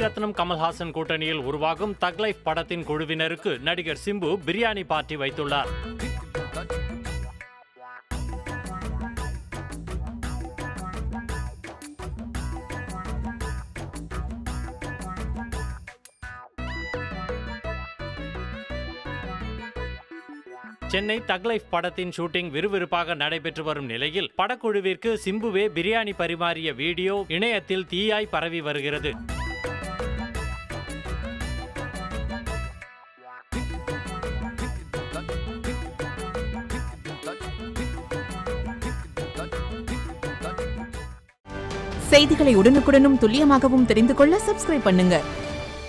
மணிரத்னம் கமல்ஹாசன் கூட்டணியில் உருவாகும் தக் லைஃப் படத்தின் குழுவினருக்கு நடிகர் சிம்பு பிரியாணி பார்ட்டி வைத்துள்ளார் சென்னை தக் லைஃப் படத்தின் ஷூட்டிங் விறுவிறுப்பாக நடைபெற்று வரும் நிலையில் படக்குழுவிற்கு சிம்புவே பிரியாணி பரிமாறிய வீடியோ இணையத்தில் தீயாய் பரவி வருகிறது செய்திகளை உடனுக்குடனும் துல்லியமாகவும் தெரிந்து கொள்ள சப்ஸ்கிரைப் பண்ணுங்க